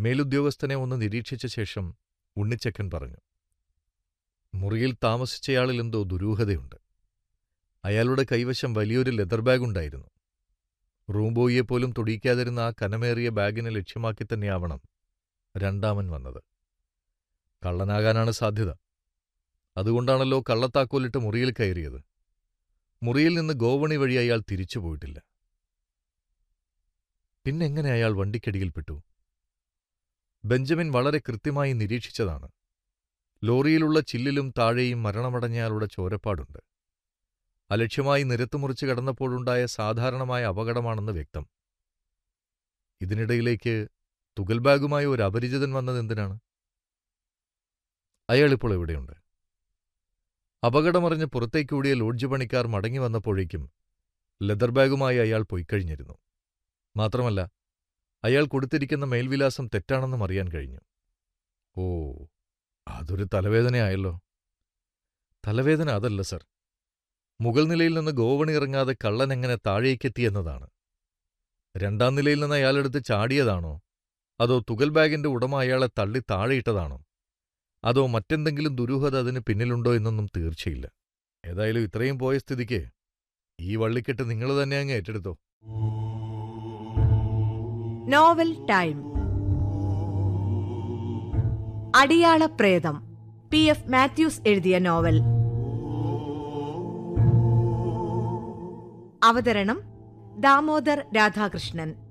മേലുദ്യോഗസ്ഥനെ ഒന്ന് നിരീക്ഷിച്ച ശേഷം ഉണ്ണിച്ചക്കൻ പറഞ്ഞു മുറിയിൽ താമസിച്ചയാളിൽ എന്തോ ദുരൂഹതയുണ്ട് അയാളുടെ കൈവശം വലിയൊരു ലെതർ ബാഗ് ഉണ്ടായിരുന്നു റൂം ബോയിയെപ്പോലും തൊടിയിക്കാതിരുന്ന ആ കനമേറിയ ബാഗിനെ ലക്ഷ്യമാക്കി തന്നെയാവണം രണ്ടാമൻ വന്നത് കള്ളനാകാനാണ് സാധ്യത അതുകൊണ്ടാണല്ലോ കള്ളത്താക്കോലിട്ട് മുറിയിൽ കയറിയത് മുറിയിൽ നിന്ന് ഗോവണി വഴി അയാൾ തിരിച്ചു പോയിട്ടില്ല പിന്നെങ്ങനെ അയാൾ വണ്ടിക്കടിയിൽപ്പെട്ടു ബെഞ്ചമിൻ വളരെ കൃത്യമായി നിരീക്ഷിച്ചതാണ് ലോറിയിലുള്ള ചില്ലിലും താഴെയും മരണമടഞ്ഞയാളുടെ ചോരപ്പാടുണ്ട് അലക്ഷ്യമായി നിരത്തുമുറിച്ച് കടന്നപ്പോഴുണ്ടായ സാധാരണമായ അപകടമാണെന്ന് വ്യക്തം ഇതിനിടയിലേക്ക് തുകൽ ബാഗുമായി ഒരു അപരിചിതൻ വന്നതെന്തിനാണ് അയാളിപ്പോൾ എവിടെയുണ്ട് അപകടമറിഞ്ഞ് പുറത്തേക്കോടിയ ലോഡ്ജ് പണിക്കാർ മടങ്ങി വന്നപ്പോഴേക്കും ലെതർ ബാഗുമായി അയാൾ പൊയ്ക്കഴിഞ്ഞിരുന്നു മാത്രമല്ല അയാൾ കൊടുത്തിരിക്കുന്ന മേൽവിലാസം തെറ്റാണെന്നും അറിയാൻ കഴിഞ്ഞു ഓ അതൊരു തലവേദനയായല്ലോ തലവേദന അതല്ല സർ മുകൾ നിലയിൽ നിന്ന് ഗോവണി ഇറങ്ങാതെ കള്ളൻ എങ്ങനെ താഴേക്കെത്തിയെന്നതാണ് രണ്ടാം നിലയിൽ നിന്ന് അയാളെടുത്ത് ചാടിയതാണോ അതോ തുകൽ ബാഗിന്റെ ഉടമ അയാളെ തള്ളി താഴെയിട്ടതാണോ അതോ മറ്റെന്തെങ്കിലും ദുരൂഹത അതിന് പിന്നിലുണ്ടോ എന്നൊന്നും തീർച്ചയില്ല ഏതായാലും ഇത്രയും പോയ സ്ഥിതിക്ക് ഈ വള്ളിക്കെട്ട് നിങ്ങൾ തന്നെ അങ്ങ് ഏറ്റെടുത്തോ നോവൽ ടൈം അടിയാള പ്രേതം പി എഫ് മാത്യൂസ് എഴുതിയ നോവൽ അവതരണം ദാമോദർ രാധാകൃഷ്ണൻ